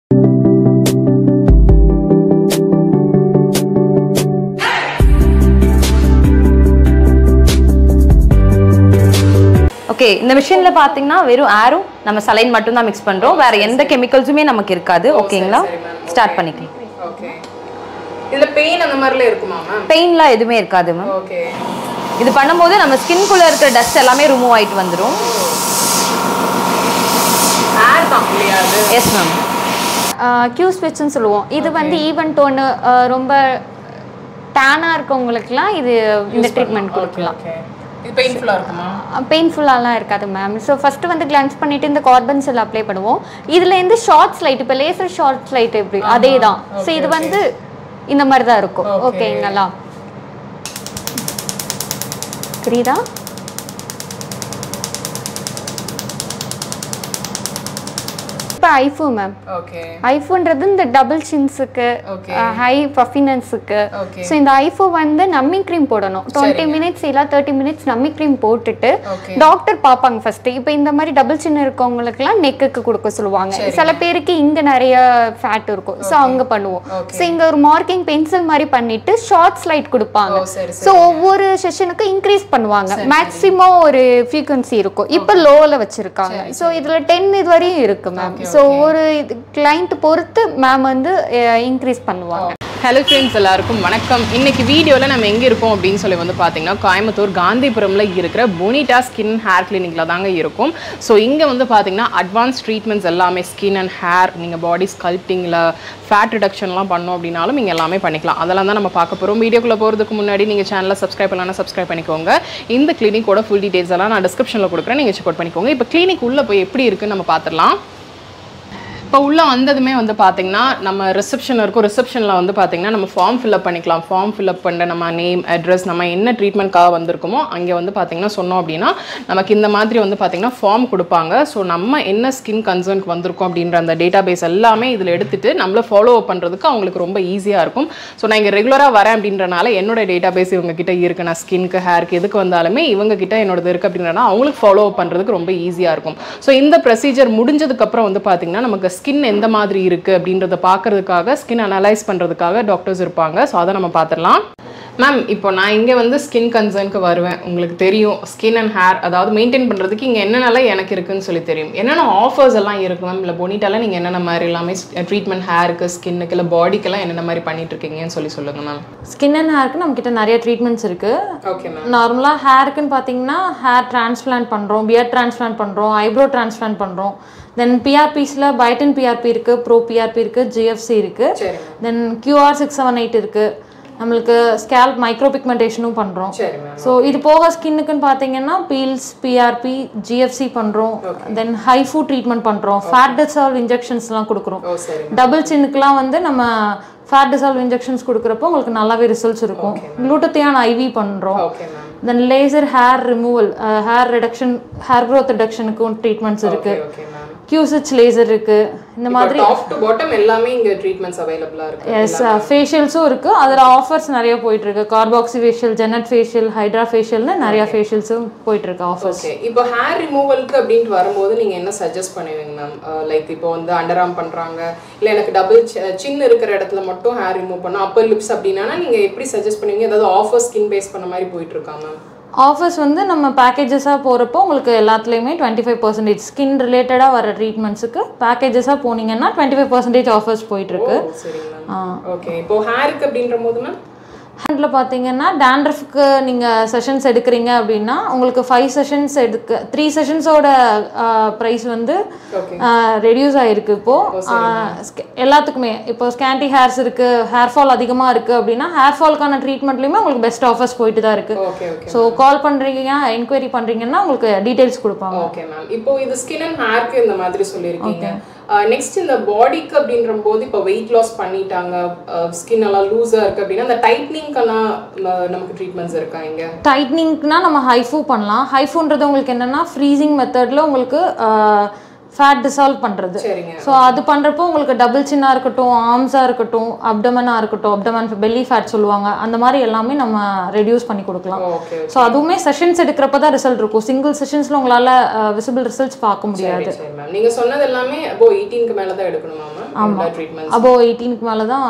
Okay இந்த மிஷின்ல பாத்தீங்கன்னா வெறும் ஆரும் நம்ம சலைன் மட்டும் தான் மிக்ஸ் பண்றோம் வேற எந்த கெமிக்கல்ஸுமே நமக்கு இருக்காது ஓகேங்களா சரி, ma'am. ஸ்டார்ட் பண்ணிக்கலாம் ஓகே இதுல பெயின் அந்த மாதிரிலாம் இருக்குமா மேம் பெயின்லாம் எதுவுமே இருக்காது மேம் ஓகே இது பண்ணும்போது நம்ம ஸ்கின்குள்ள இருக்கிற டஸ்ட் எல்லாமே ரிமூவ் ஆயிட்டு வந்துரும் ஏர் தான் இல்லையா அது எஸ் மேம் கியூ ஸ்விட்ச்னு சொல்லுவோம் இது வந்து ஈவன் டோனு ரொம்ப டேனாக இருக்கவங்களுக்குலாம் இது இந்த ட்ரீட்மெண்ட் கொடுக்கலாம் ஓகே இது பெயின்ஃபுல்லா இருக்குமா பெயின்ஃபுல்லாலாம் இருக்காது மேம் ஸோ ஃபஸ்ட்டு வந்து கிளான்ஸ் பண்ணிட்டு இந்த கார்பன் செல் அப்ளை பண்ணுவோம் இதுலேருந்து ஷார்ட்ஸ் லைட் இப்போ லேசர் ஷார்ட்ஸ் லைட் எப்படி அதே தான் ஸோ இது வந்து இந்த மாதிரி தான் இருக்கும் ஓகேங்களா புரியுதா இப்போ ஐஃபோ மேம் ஓகே ஐஃபோன்றது இந்த டபுள் சின்ஸுக்கு Okay. ஹை பஃபினன்ஸுக்கு Okay. ஸோ இந்த ஐஃபோ வந்து நம்மி க்ரீம் போடணும் டுவெண்ட்டி மினிட்ஸ் இல்லை தேர்ட்டி மினிட்ஸ் நம்மி க்ரீம் போட்டுட்டு Okay. டாக்டர் பார்ப்பாங்க ஃபர்ஸ்ட் இப்போ இந்த மாதிரி டபுள் சின் இருக்கவங்களுக்குலாம் நெக்குக்கு கொடுக்க சொல்லுவாங்க சில பேருக்கு இங்க நிறைய ஃபேட் இருக்கும் ஸோ அங்க பண்ணுவோம் ஸோ இங்க ஒரு மார்க்கிங் பென்சில் மாதிரி பண்ணிட்டு ஷார்ட்ஸ் லைட் கொடுப்பாங்க ஓ சரி ஸோ ஒவ்வொரு செஷனுக்கும் இன்க்ரீஸ் பண்ணுவாங்க மேக்ஸிமம் ஒரு ஃப்ரீக்வன்சி இருக்கும் இப்போ லோவில் வச்சிருக்காங்க ஸோ இதுல டென் இது வரையும் இருக்கு மேம் ஸோ ஒரு கிளைண்ட் பொறுத்து மேம் வந்து இன்க்ரீஸ் பண்ணுவாங்க ஹலோ ஃப்ரெண்ட்ஸ் எல்லாருக்கும் வணக்கம் இன்னைக்கு வீடியோவில் நம்ம எங்கே இருக்கோம் அப்படின்னு சொல்லி வந்து பார்த்தீங்கன்னா கோயம்புத்தூர் காந்திபுரமில் இருக்கிற போனிட்டா ஸ்கின் ஹேர் கிளினிக்கில் தாங்க இருக்கும் ஸோ இங்கே வந்து பார்த்தீங்கன்னா அட்வான்ஸ் ட்ரீட்மெண்ட்ஸ் எல்லாமே ஸ்கின் அண்ட் ஹேர் நீங்கள் பாடி ஸ்கல்ப்டிங்கில் ஃபேட் ரிடக்ஷன்லாம் பண்ணோம் அப்படின்னாலும் நீங்கள் எல்லாமே பண்ணிக்கலாம் அதெல்லாம் தான் நம்ம பார்க்க போகிறோம் வீடியோக்குள்ளே போகிறதுக்கு முன்னாடி நீங்கள் சேனலை சப்ஸ்கிரைப் பண்ணலாம் சப்ஸ்கிரைப் பண்ணிக்கோங்க இந்த கிளினிக்கோட ஃபுல் டீடைல்ஸ் எல்லாம் நான் டிஸ்கிரிப்ஷனில் கொடுக்குறேன் நீங்கள் செக் அவுட் பண்ணிக்கோங்க இப்போ கிளினிக் உள்ளே போய் எப்படி இருக்குன்னு நம்ம பார்த்துடலாம் இப்போ உள்ள வந்ததுமே வந்து பார்த்தீங்கன்னா நம்ம ரிசப்ஷன் இருக்கும் ரிசப்ஷனில் வந்து பார்த்தீங்கன்னா நம்ம ஃபார்ம் ஃபில்அப் பண்ணிக்கலாம் ஃபார்ம் ஃபில்அப் பண்ண நம்ம நேம் அட்ரஸ் நம்ம என்ன ட்ரீட்மெண்ட்காக வந்திருக்கோமோ அங்கே வந்து பார்த்தீங்கன்னா சொன்னோம் அப்படின்னா நமக்கு இந்த மாதிரி வந்து பார்த்தீங்கன்னா ஃபார்ம் கொடுப்பாங்க ஸோ நம்ம என்ன ஸ்கின் கன்சர்னுக்கு வந்திருக்கோம் அப்படின்ற அந்த டேட்டா பேஸ் எல்லாமே இதில் எடுத்துட்டு நம்மளை ஃபாலோ அப் பண்ணுறதுக்கு அவங்களுக்கு ரொம்ப ஈஸியாக இருக்கும் ஸோ நான் இங்கே ரெகுலராக வரேன் அப்படின்றனால என்னோட டேட்டா பேஸ் இவங்க கிட்ட இருக்கு நான் ஸ்கின்க்கு ஹேருக்கு எதுக்கு வந்தாலுமே இவங்க கிட்ட என்னோடது இருக்குது அப்படின்றனா அவங்களுக்கு ஃபாலோ அப் பண்ணுறதுக்கு ரொம்ப ஈஸியாக இருக்கும் ஸோ இந்த ப்ரொசீஜர் முடிஞ்சதுக்கப்புறம் வந்து பார்த்தீங்கன்னா நமக்கு ஸ்கின் எந்த மாதிரி இருக்குது அப்படின்றத பார்க்கறதுக்காக ஸ்கின் அனலைஸ் பண்ணுறதுக்காக டாக்டர்ஸ் இருப்பாங்க ஸோ அதை நம்ம பார்த்துடலாம் மேம் இப்போ நான் இங்கே வந்து ஸ்கின் கன்சர்னுக்கு வருவேன் உங்களுக்கு தெரியும் ஸ்கின் அண்ட் ஹேர் அதாவது மெயின்டைன் பண்ணுறதுக்கு இங்கே என்னென்னலாம் எனக்கு இருக்குன்னு சொல்லி தெரியும் என்னென்ன ஆஃபர்ஸ் எல்லாம் இருக்கு மேம் இல்லை பொனிட்டால நீங்கள் என்னென்ன மாதிரி எல்லாமே ட்ரீட்மெண்ட் ஹேருக்கு ஸ்கின்னுக்கு இல்லை பாடிக்கெல்லாம் என்னென்ன மாதிரி பண்ணிட்டு இருக்கீங்கன்னு சொல்லி சொல்லுங்கள் மேம் ஸ்கின் அண்ட் ஹேருக்கு நம்மக்கிட்ட நிறைய ட்ரீட்மெண்ட்ஸ் இருக்குது ஓகே மேம் நார்மலாக ஹேருக்குன்னு பார்த்தீங்கன்னா ஹேர் டிரான்ஸ்பிளான்ட் பண்ணுறோம் பியர் டிரான்ஸ்பிளான்ட் பண்ணுறோம் ஐப்ரோ டிரான்ஸ்பிளான்ட் பண்ணுறோம் தென் பிஆர்பிஸில் பைட்டன் பிஆர்பி இருக்குது ப்ரோ பிஆர்பி இருக்குது ஜிஎஃப்சி இருக்குது சரி then QR six seven eight இருக்குது நம்மளுக்கு ஸ்கேல்ப் மைக்ரோ பிக்மெண்டேஷனும் பண்ணுறோம் சரி மேம் ஸோ இது போக ஸ்கின்னுக்குன்னு பார்த்தீங்கன்னா பீல்ஸ் பிஆர்பி ஜிஎஃப்சி பண்ணுறோம் தென் ஹைஃபூ ட்ரீட்மெண்ட் பண்ணுறோம் ஃபேட் டிசால்வ் இன்ஜெக்ஷன்ஸ்லாம் கொடுக்குறோம் ஓ சரி டபுள் சின்னுக்குலாம் வந்து நம்ம ஃபேட் டிசால்வ் இன்ஜெக்ஷன்ஸ் கொடுக்குறப்போ உங்களுக்கு நல்லாவே ரிசல்ட்ஸ் இருக்கும் குளூட்டத்தியான் ஐவி பண்ணுறோம் okay ma'am then laser hair removal hair reduction hair growth ரிடக்ஷனுக்கும் ட்ரீட்மெண்ட்ஸ் இருக்கு ஓகே மேம் கியூசிச் லேசர் இருக்கு இந்த மாதிரி டாப் டு பாட்டம் எல்லாமே இங்க ட்ரீட்மெண்ட்ஸ் அவைலபிளா இருக்கு எஸ் ஃபேஷியல்ஸும் இருக்கு அதில் ஆஃபர்ஸ் நிறைய போயிட்டு இருக்கு கார்பாக்சி ஃபேஷியல் ஜெனட் ஃபேஷியல் ஹைட்ரா ஃபேஷியல்னு நிறைய ஃபேஷியல்ஸும் போயிட்டு இருக்கு ஆஃபர்ஸ் ஓகே இப்போ ஹேர் ரிமூவலுக்கு அப்படின்ட்டு வரும்போது நீங்க என்ன சஜஸ்ட் பண்ணுவீங்க மேம் லைக் இப்போ வந்து அண்டர்ஆர்ம் பண்றாங்க இல்ல எனக்கு டபுள் சின்ன இருக்கிற இடத்துல மட்டும் ஹேர் ரிமூவ் பண்ணா அப்பர் லிப்ஸ் அப்படின்னா நீங்க எப்படி சஜஸ்ட் பண்ணுவீங்க ஏதாவது ஆஃபர் ஸ்கின் பேஸ் பண்ண மாதிரி போயிட்டு இருக்கா மேம் ஆஃபர்ஸ் வந்து நம்ம பேக்கேஜஸாக போகிறப்போ உங்களுக்கு எல்லாத்துலேயுமே டுவெண்ட்டி ஃபைவ் பர்சன்டேஜ் ஸ்கின் ரிலேட்டடாக வர ட்ரீட்மெண்ட்ஸுக்கு பேக்கேஜஸாக போனீங்கன்னா டுவெண்ட்டி ஃபைவ் பர்சன்டேஜ் ஆஃபர்ஸ் போயிட்டுருக்கு சரிங்க மேம் ஓகே இப்போ ஹேருக்கு அப்படின்ற போது மேம் ஹேண்டில் பார்த்தீங்கன்னா டேண்ட்ரஃப்க்கு நீங்கள் செஷன்ஸ் எடுக்கிறீங்க அப்படின்னா உங்களுக்கு ஃபைவ் செஷன்ஸ் எடுக்க த்ரீ செஷன்ஸோட ப்ரைஸ் வந்து ஓகே ரெடியூஸ் ஆகிருக்கு இப்போது எல்லாத்துக்குமே இப்போ ஸ்கேண்டி ஹேர்ஸ் இருக்குது ஹேர் ஃபால் அதிகமாக இருக்குது அப்படின்னா ஹேர் ஃபால்க்கான ட்ரீட்மெண்ட்லேயுமே உங்களுக்கு பெஸ்ட் ஆஃபர்ஸ் போயிட்டு தான் இருக்குது ஓகே ஓகே ஸோ கால் பண்ணுறீங்க என்கொயரி பண்ணுறீங்கன்னா உங்களுக்கு டீட்டெயில்ஸ் கொடுப்பாங்க ஓகே மேம் இப்போ இது ஸ்கின் அண்ட் ஹேருக்கு இந்த மாதிரி சொல்லியிருக்கீங்க நெக்ஸ்ட் இந்த பாடிக்கு அப்படின்ற போது இப்போ வெயிட் லாஸ் பண்ணிட்டாங்க ஸ்கின் எல்லாம் லூஸா இருக்கு அப்படின்னா அந்த டைட்னிங்க்கெல்லாம் நமக்கு ட்ரீட்மெண்ட்ஸ் இருக்கா இங்க டைட்னிங்க்னா நம்ம ஹைஃபூ பண்ணலாம் ஹைஃபூன்றது உங்களுக்கு என்னென்னா ஃப்ரீசிங் மெத்தடில் உங்களுக்கு ஃபேட் டிசால்வ் பண்ணுறது சரிங்க ஸோ அது பண்ணுறப்போ உங்களுக்கு டபுள் சின்னாக இருக்கட்டும் ஆர்ம்ஸாக இருக்கட்டும் அப்டமனாக இருக்கட்டும் அப்டமன் பெல்லி ஃபேட் சொல்லுவாங்க அந்த மாதிரி எல்லாமே நம்ம ரெடியூஸ் பண்ணி கொடுக்கலாம் ஓகே ஸோ அதுவுமே செஷன்ஸ் எடுக்கிறப்ப தான் ரிசல்ட் இருக்கும் சிங்கிள் செஷன்ஸில் உங்களால் விசிபிள் ரிசல்ட்ஸ் பார்க்க முடியாது சரி மேம் நீங்க சொன்னது எல்லாமே அபோ 18க்கு மேல தான் எடுக்கணுமா மேம் எல்லா ட்ரீட்மெண்ட்ஸ் அபோ எயிட்டீனுக்கு மேலே தான்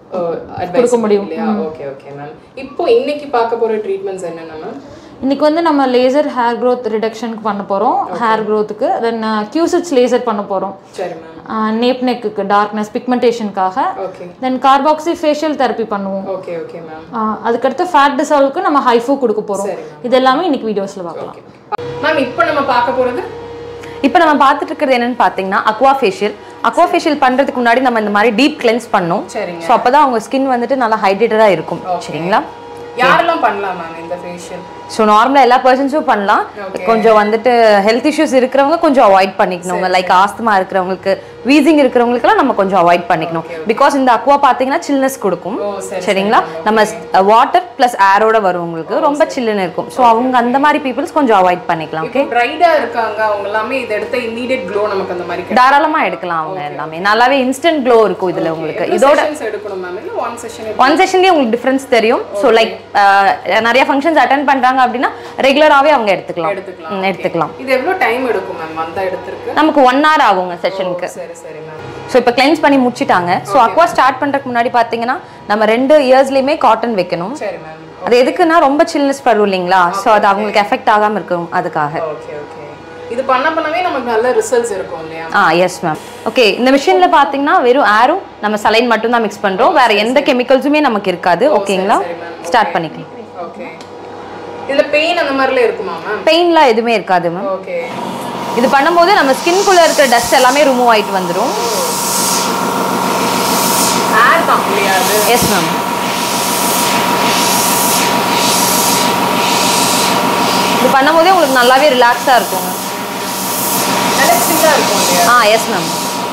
கொடுக்க முடியும் இல்லையா ஓகே ஓகே மேம் இப்போ இன்னைக்கு பார்க்க போற ட்ரீட்மெண்ட்ஸ் என்னென்ன மேம் இன்னைக்கு வந்து நம்ம லேசர் ஹேர் growth ரிடக்ஷனுக்கு பண்ண போகிறோம் ஹேர் க்ரோத்துக்கு தென் கியூசிட்ஸ் லேசர் பண்ண போகிறோம் சரி மேம் நேப் நெக்குக்கு டார்க்னஸ் பிக்மெண்டேஷனுக்காக okay then carboxy facial therapy பண்ணுவோம் ஓகே ஓகே மேம் ஆஹ் அதுக்கடுத்து ஃபேட் டிசால்வ்க்கு நம்ம ஹைஃபோ கொடுக்க போகிறோம் சரி இது எல்லாமே இன்னைக்கு வீடியோஸில் பார்க்கலாம் மேம் இப்போ நம்ம பார்க்க போறது இப்போ நம்ம பார்த்துட்டு இருக்கிறது என்னன்னு பார்த்தீங்கன்னா அக்வா ஃபேஷியல் அக்வா ஃபேஷியல் பண்ணுறதுக்கு முன்னாடி நம்ம இந்த மாதிரி டீப் கிளென்ஸ் பண்ணணும் சரிங்க ஸோ அப்போ தான் அவங்க ஸ்கின் வந்துட்டு நல்லா ஹைட்ரேட்டடாக இருக்கும் சரிங்களா யாரெல்லாம் பண்ணலாம் மேம் இந்த ஃபேஷியல் ஸோ நார்மலாக எல்லா பர்சன்ஸும் பண்ணலாம் கொஞ்சம் வந்துட்டு ஹெல்த் இஷ்யூஸ் இருக்கிறவங்க கொஞ்சம் அவாய்ட் பண்ணிக்கணும் லைக் ஆஸ்துமா இருக்கிறவங்களுக்கு வீசிங் இருக்கிறவங்களுக்குலாம் நம்ம கொஞ்சம் அவாய்ட் பண்ணிக்கணும் பிகாஸ் இந்த அக்வா பார்த்தீங்கன்னா சில்னஸ் கொடுக்கும் ஓ சரி சரிங்களா நம்ம வாட்டர் ப்ளஸ் ஏரோட வரும் உங்களுக்கு ரொம்ப சில்லுன்னு இருக்கும் ஸோ அவங்க அந்த மாதிரி பீப்புள்ஸ் கொஞ்சம் அவாய்ட் பண்ணிக்கலாம் ஓகே பிரைடா இருக்காங்க அவங்க எல்லாமே இதை எடுத்த இமீடியட் க்ளோ நமக்கு அந்த மாதிரி கிடைக்கும் தாராளமா எடுக்கலாம் அவங்க எல்லாமே நல்லாவே இன்ஸ்டன்ட் க்ளோ இருக்கும் இதுல உங்களுக்கு இதோட செஷன்ஸ் எடுக்கணும் மேம் இல்ல ஒன் செஷன் ஒன் செஷன்லயே உங்களுக்கு டிஃபரன்ஸ் தெரியும் ஸோ லைக் நிறைய ஃபங்க்ஷன்ஸ் அட்டன் பண்றாங்க அப்படின்னா ரெகுலராகவே அவங்க எடுத்துக்கலாம் எடுத்துக்கலாம் ம், எடுத்துக்கலாம் இது எவ்வளவு டைம் எடுக்கும் மேம் வந்தா எடுத்திருக்கு நமக்கு ஒன் ஹவர் ஆகுங்க செஷனுக்கு சரி சரி மேம் ஸோ இப்போ கிளென்ஸ் பண்ணி முடிச்சிட்டாங்க ஸோ அக்வா ஸ்டார்ட் பண்றதுக்கு முன்னாடி பார்த்தீங்கன்னா நம்ம ரெண்டு இயர்ஸ்லயுமே காட்டன் வைக்கணும் சரி மேம் அது எதுக்குன்னா ரொம்ப சில்னஸ் வரும் இல்லைங்களா ஸோ அது அவங்களுக்கு எஃபெக்ட் ஆகாம இருக்கும் அதுக்காக ஓகே ஓகே இது பண்ண பண்ணவே நமக்கு நல்ல ரிசல்ட்ஸ் இருக்கும் இல்லையா ஆ எஸ் மேம் ஓகே இந்த மிஷினில் பார்த்தீங்கன்னா வெறும் ஏரும் நம்ம சலைன் மட்டும் தான் மிக்ஸ் பண்ணுறோம் வேற எந்த கெமிக்கல்ஸுமே நமக்கு இருக்காது ஓகேங்களா சரி ma'am. ஸ்டார்ட் பண்ணிக்கலாம் ஓகே இதுல பெயின் அந்த மாதிரிலாம் இருக்குமா மேம் பெயின்லாம் எதுவுமே இருக்காது மேம் ஓகே இது பண்ணும்போது நம்ம ஸ்கின்குள்ளே இருக்கிற டஸ்ட் எல்லாமே ரிமூவ் ஆயிட்டு வந்துடும் ஹேர் தான் இல்லையா அது எஸ் மேம் இது பண்ணும்போதே உங்களுக்கு நல்லாவே ரிலாக்ஸாக இருக்குங்க நல்ல சில்லா இருக்கும் இல்லையா ஆ yes ma'am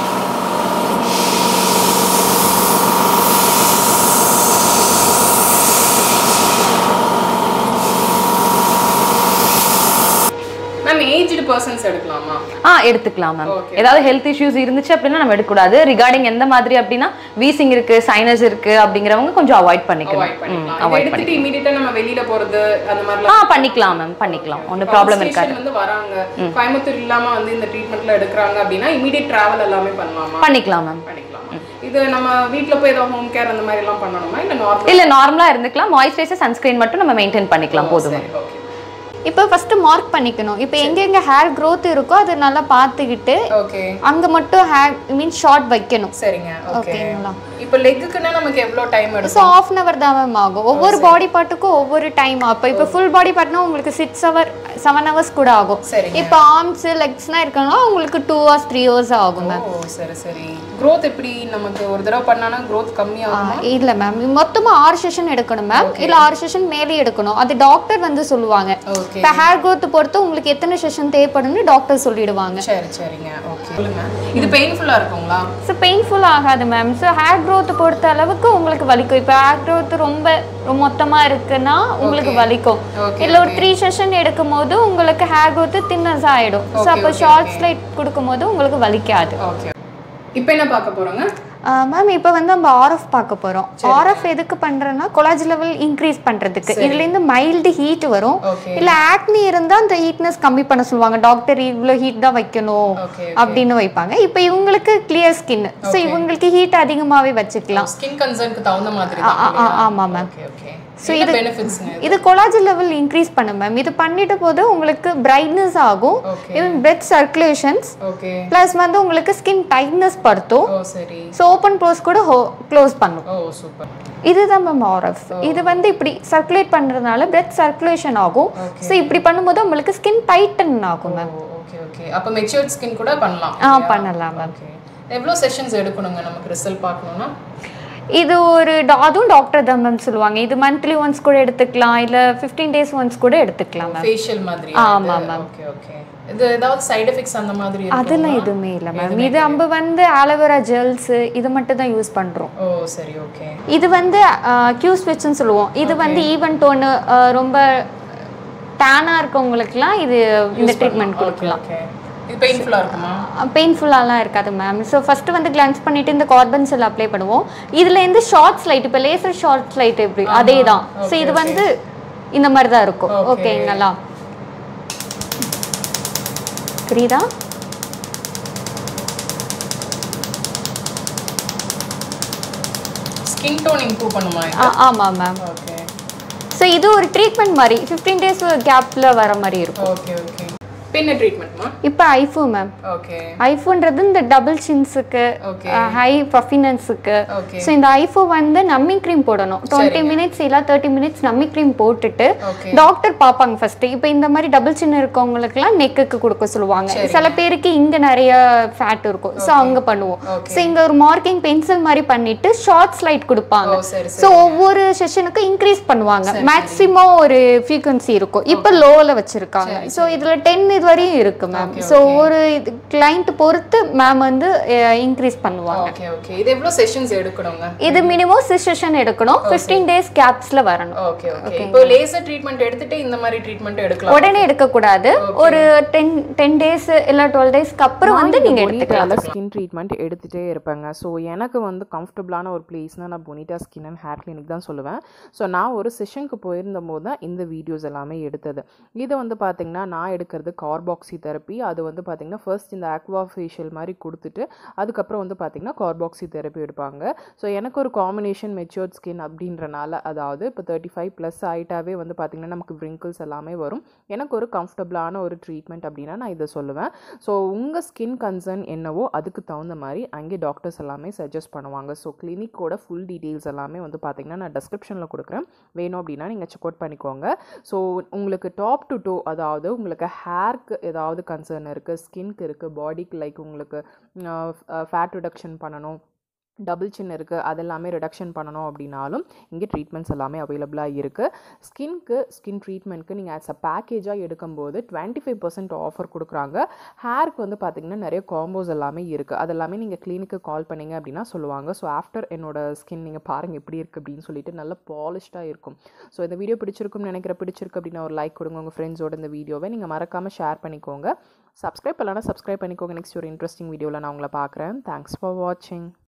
ma'am aged persons எடுக்கலாமா ஆ எடுத்துக்கலாம் மேம் Okay. ஏதாவது ஹெல்த் இஷ்யூஸ் இருந்துச்சு அப்படின்னா நம்ம எடுக்கக்கூடாது ரிகார்டிங் எந்த மாதிரி அப்படின்னா வீசிங் இருக்கு சைனஸ் இருக்கு அப்படிங்கிறவங்க கொஞ்சம் அவாய்ட் பண்ணிக்கணும் அவாய்ட் பண்ணிக்கலாம் இதை அவாய்ட் எடுத்துட்டு இமீடியட்டா நம்ம வெளியில போறது அந்த ஆ மாதிரிலாம் பண்ணிக்கலாம் மேம் பண்ணிக்கலாம் ஒன்றும் ப்ராப்ளம் இருக்காது Consultation வந்து வராங்க கோயம்புத்தூர் இல்லாம வந்து இந்த ட்ரீட்மெண்ட்ல எடுக்கறாங்க அப்படின்னா இமீடியட் டிராவல் எல்லாமே பண்ணலாமா பண்ணிக்கலாம் மேம் பண்ணிக்கலாம் இது நம்ம வீட்ல போய் ஏதாவது ஹோம் கேர் அந்த மாதிரி எல்லாம் பண்ணணுமா இல்ல நார்மல் இல்ல நார்மலா இருந்துக்கலாம் மாய்ஸ்சரைசர் சன்ஸ்கிரீன் மட்டும் நம்ம மெயின்டைன் பண்ணிக்கலாம் போதும் சரி ஓகே இப்போ ஃபர்ஸ்ட் மார்க் பண்ணிக்கணும் இப்போ எங்கெங்க ஹேர் growth இருக்கோ அதை நல்லா பார்த்துக்கிட்டு ஓகே அங்க மட்டும் ஹேர் மீன் ஷார்ட் வைக்கணும் சரிங்க ஓகே ஓகேங்களா இப்போ லெக்குன்னா நமக்கு எவ்வளவு டைம் ஸோ எடுக்கும் ஆஃப் அன் அவர் தான் மேம் ஆகும் ஒவ்வொரு பாடி பார்ட்டுக்கும் ஒவ்வொரு டைம் அப்போ இப்போ ஃபுல் பாடி பார்ட்னா உங்களுக்கு சிக்ஸ் ஹவர் செவன் ஹவர்ஸ் கூட ஆகும் சரிங்க. இப்போ ஆர்ம்ஸ் லெக்ஸ்னா இருக்காங்கன்னா உங்களுக்கு டூ ஹவர்ஸ் த்ரீ ஹவர்ஸ் ஆகும் மேம் ஓ சரி சரி growth எப்படி நமக்கு ஒரு தடவை பண்ணானா growth கம்மியாகுமா இல்ல மேம் மொத்தமா ஆறு செஷன் எடுக்கணும் மேம் இல்ல ஆறு செஷன் மேலே எடுக்கணும் அது டாக்டர் வந்து சொல்லுவாங்க ஓகே இப்போ ஹேர் growth பொறுத்து உங்களுக்கு எத்தனை செஷன் தேவைப்படும்னு டாக்டர் சொல்லிடுவாங்க சரி சரிங்க ஓகே சொல்லுங்க இது பெயின்ஃபுல்லா இருக்குங்களா ஸோ பெயின்ஃபுல் ஆகாது மேம் ஸோ ஹேர் growth பொறுத்த அளவுக்கு உங்களுக்கு வலிக்கும் இப்போ ஹேர் growth ரொம்ப மொத்தமா இருக்குன்னா உங்களுக்கு வலிக்கும் Okay, இல்ல ஒரு த்ரீ செஷன் எடுக்கும் போது உங்களுக்கு ஹேர் growth தின்னஸ் ஆயிடும் ஸோ அப்போ ஷார்ட் ஸ்லைட் கொடுக்கும்போது உங்களுக்கு வலிக்காது ஓகே இப்போ என்ன பார்க்க போறோங்க மேம் இப்போ வந்து நம்ம ஆர்எஃப் பார்க்க போறோம் ஆர்எஃப் எதுக்கு பண்றோம்னா கொலாஜ் லெவல் இன்க்ரீஸ் பண்றதுக்கு இதுல இருந்து மைல்டு ஹீட் வரும் ஓகே இல்ல ஆக்னி இருந்தா அந்த ஹீட்னஸ் கம்மி பண்ண சொல்லுவாங்க டாக்டர் இவ்வளோ ஹீட் தான் வைக்கணும் ஓகே அப்படின்னு வைப்பாங்க இப்போ இவங்களுக்கு கிளியர் ஸ்கின் ஸோ இவங்களுக்கு ஹீட் அதிகமாவே வச்சுக்கலாம் ஸ்கின் கன்சர்னுக்கு தகுந்த மாதிரி ஆ, ஆ, ஆமா மேம் ஓகே ஓகே So இது பெனிஃபிட்ஸ்ங்க இது கொலாஜ் லெவல் இன்க்ரீஸ் பண்ணும் மேம் இது பண்ணிட்ட போது உங்களுக்கு பிரைட்னஸ் ஆகும் okay even blood circulations okay plus வந்து உங்களுக்கு ஸ்கின் டைட்னஸ் படுத்தும் ஓ சரி ஸோ ஓப்பன் க்ளோஸ் கூட க்ளோஸ் பண்ணும் ஓ சூப்பர் இதுதான் மேம் ஆர்எஃப் இது வந்து இப்படி சர்க்குலேட் பண்றதுனால பிளட் சர்க்குலேஷன் ஆகும் ஸோ இப்படி பண்ணும்போது உங்களுக்கு ஸ்கின் டைட்டன் ஆகும் மேம் ஓ ஓகே ஓகே அப்போ மெச்சூர்ட் ஸ்கின் கூட பண்ணலாம் ஆ பண்ணலாம் மேம் ஓகே எவ்வளோ செஷன்ஸ் எடுக்கணுங்க நமக்கு ரிசல்ட் பார்க்கணும்னா இது ஒரு டா- அதுவும் டாக்டர் தான் மேம் சொல்லுவாங்க இது மந்த்லி ஒன்ஸ் கூட எடுத்துக்கலாம் இல்ல ஃபிஃப்டீன் டேஸ் ஒன்ஸ் கூட எடுத்துக்கலாம் மேம் ஃபேஷியல் மாதிரி ஆமா, ma'am. ஓகே ஓகே இது ஏதாவது சைடு எஃபெக்ட்ஸ் அந்த மாதிரி அதெல்லாம் இருக்குமா? எதுவுமே இல்லை மேம் இது நம்ம வந்து ஆலோவேரா ஜெல்ஸ் இது மட்டும் தான் யூஸ் பண்றோம் ஓ சரி ஓகே இது வந்து கியூ ஸ்விட்ச்னு சொல்லுவோம் இது வந்து ஈவன் டோனு ரொம்ப டேனா இருக்கவங்களுக்குலாம் இது இந்த ட்ரீட்மெண்ட் கொடுக்கலாம் ஓகே இது பெயின்ஃபுல்லாக இருக்குமா பெயின்ஃபுல்லாலாம் இருக்காது மேம் ஸோ ஃபஸ்ட்டு வந்து கிளான்ஸ் பண்ணிட்டு இந்த கார்பன் செல் அப்ளை பண்ணுவோம் இதுல இருந்து ஷார்ட்ஸ் லைட் இப்போ லேசர் ஷார்ட்ஸ் லைட் எப்படி அதே தான் ஸோ இது வந்து இந்த மாதிரி தான் இருக்கும் ஓகேங்களா புரியுதா ஸ்கின் டோன் இம்ப்ரூவ் பண்ணுமா ஆ ஆமாம் மேம் ஓகே ஸோ இது ஒரு ட்ரீட்மெண்ட் மாதிரி ஃபிஃப்டீன் டேஸ் கேப்பில் வர மாதிரி இருக்கும் ஓகே ஓகே பின்ன ட்ரீட்மெண்ட்மா இப்போ ஐஃபோ மேம் ஓகே ஐஃபோன்றது இந்த டபுள் சின்ஸுக்கு Okay. ஹை பஃபினன்ஸுக்கு Okay. ஸோ இந்த ஐஃபோ வந்து நம்மி க்ரீம் போடணும் டுவெண்ட்டி மினிட்ஸ் இல்லை தேர்ட்டி மினிட்ஸ் நம்மி க்ரீம் போட்டுட்டு Okay. டாக்டர் பார்ப்பாங்க ஃபர்ஸ்ட் இப்போ இந்த மாதிரி டபுள் சின்ன இருக்கவங்களுக்குலாம் நெக்குக்கு கொடுக்க சொல்லுவாங்க சில பேருக்கு இங்க நிறைய ஃபேட் இருக்கும் ஸோ அங்க பண்ணுவோம் ஸோ இங்க ஒரு மார்க்கிங் பென்சில் மாதிரி பண்ணிட்டு ஷார்ட்ஸ் லைட் கொடுப்பாங்க ஓ சரி ஸோ ஒவ்வொரு செஷனுக்கும் இன்க்ரீஸ் பண்ணுவாங்க மேக்ஸிமம் ஒரு ஃப்ரீக்வன்சி இருக்கும் இப்போ லோவில் வச்சிருக்காங்க ஸோ இதுல டென் இது வரையும் இருக்கு மேம் ஸோ ஒரு கிளைண்ட் பொறுத்து மேம் வந்து இன்க்ரீஸ் பண்ணுவாங்க ஓகே ஓகே இது எவ்வளோ செஷன்ஸ் எடுக்கணுங்க இது மினிமம் சிக்ஸ் செஷன் எடுக்கணும் ஃபிஃப்டீன் டேஸ் கேப்ஸ்ல வரணும் ஓகே ஓகே இப்போ லேசர் ட்ரீட்மெண்ட் எடுத்துட்டு இந்த மாதிரி ட்ரீட்மெண்ட் எடுக்கலாம் உடனே எடுக்கக்கூடாது ஒரு டென் டென் டேஸ் இல்லை டுவெல் டேஸ்க்கு அப்புறம் வந்து நீங்க எடுத்துக்கலாம் பொனிட்டால ஸ்கின் ட்ரீட்மெண்ட் எடுத்துகிட்டே இருப்பேங்க ஸோ எனக்கு வந்து கம்ஃபர்டபுளான ஒரு பிளேஸ்னால் நான் Bonita skin and hair clinic தான் சொல்லுவேன் ஸோ நான் ஒரு செஷனுக்கு போயிருந்த போது தான் இந்த வீடியோஸ் எல்லாமே எடுத்தது இது வந்து பார்த்திங்கன்னா நான் எடுக்கிறது கார்பாக்சி தெரப்பி அது வந்து பார்த்திங்கன்னா ஃபர்ஸ்ட் இந்த ஆக்வா ஃபேஷியல் மாதிரி கொடுத்துட்டு அதுக்கப்புறம் வந்து பார்த்திங்கன்னா கார்பாக்சி தெரப்பி எடுப்பாங்க ஸோ எனக்கு ஒரு காம்பினேஷன் மெச்சூர்ட் ஸ்கின் அப்படின்றனால அதாவது இப்போ தேர்ட்டி ஃபைவ் ப்ளஸ் ஆகிட்டாவே வந்து பார்த்திங்கன்னா நமக்கு wrinkles எல்லாமே வரும் எனக்கு ஒரு கம்ஃபர்டபுளான ஒரு ட்ரீட்மெண்ட் அப்படின்னா நான் இதை சொல்லுவேன் ஸோ உங்கள் ஸ்கின் கன்சர்ன் என்னவோ அதுக்கு தகுந்த மாதிரி அங்கே டாக்டர்ஸ் எல்லாமே சஜஸ்ட் பண்ணுவாங்க ஸோ கிளினிக்கோட ஃபுல் டீட்டெயில்ஸ் எல்லாமே வந்து பார்த்திங்கன்னா நான் டிஸ்கிரிப்ஷனில் கொடுக்குறேன் வேணும் அப்படின்னா நீங்கள் செக் அவுட் பண்ணிக்கோங்க ஸோ உங்களுக்கு டாப் டு டோ அதாவது உங்களுக்கு ஹேர்க்கு ஏதாவது கன்சர்ன் இருக்குது ஸ்கின்க்கு இருக்குது பாடிக்கு லைக் உங்களுக்கு ஃபேட் ரிடக்ஷன் பண்ணணும் டபுள் சின் இருக்குது அதெல்லாமே ரிடக்ஷன் பண்ணணும் அப்படின்னாலும் இங்கே ட்ரீட்மெண்ட்ஸ் எல்லாமே அவைலபிளாக இருக்குது ஸ்கின்க்கு ஸ்கின் ட்ரீட்மெண்ட்க்கு நீங்கள் ஆஸ் அ பேக்கேஜாக எடுக்கும்போது டுவெண்ட்டி ஃபைவ் பர்சன்ட் ஆஃபர் கொடுக்குறாங்க ஹேருக்கு வந்து பார்த்திங்கன்னா நிறைய காம்போஸ் எல்லாமே இருக்குது அதெல்லாமே நீங்கள் கிளினிக்கு கால் பண்ணீங்க அப்படின்னா சொல்லுவாங்க ஸோ ஆஃப்டர் என்னோட ஸ்கின் நீங்கள் பாருங்கள் எப்படி இருக்குது அப்படின்னு சொல்லிட்டு நல்ல பாலிஷ்டாக இருக்கும் ஸோ இந்த வீடியோ பிடிச்சிருக்கும்னு நினைக்கிற பிடிச்சிருக்கு அப்படின்னா ஒரு லைக் கொடுங்க உங்கள் ஃப்ரெண்ட்ஸோட இந்த வீடியோவை நீங்கள் மறக்காமல் ஷேர் பண்ணிக்கோங்க சப்ஸ்கிரைப் பண்ணலன்னா சப்ஸ்கிரைப் பண்ணிக்கோங்க நெக்ஸ்ட் ஒரு இன்ட்ரெஸ்டிங் வீடியோவில் நான் உங்களை பார்க்குறேன் தேங்க்ஸ் ஃபார் வாட்சிங்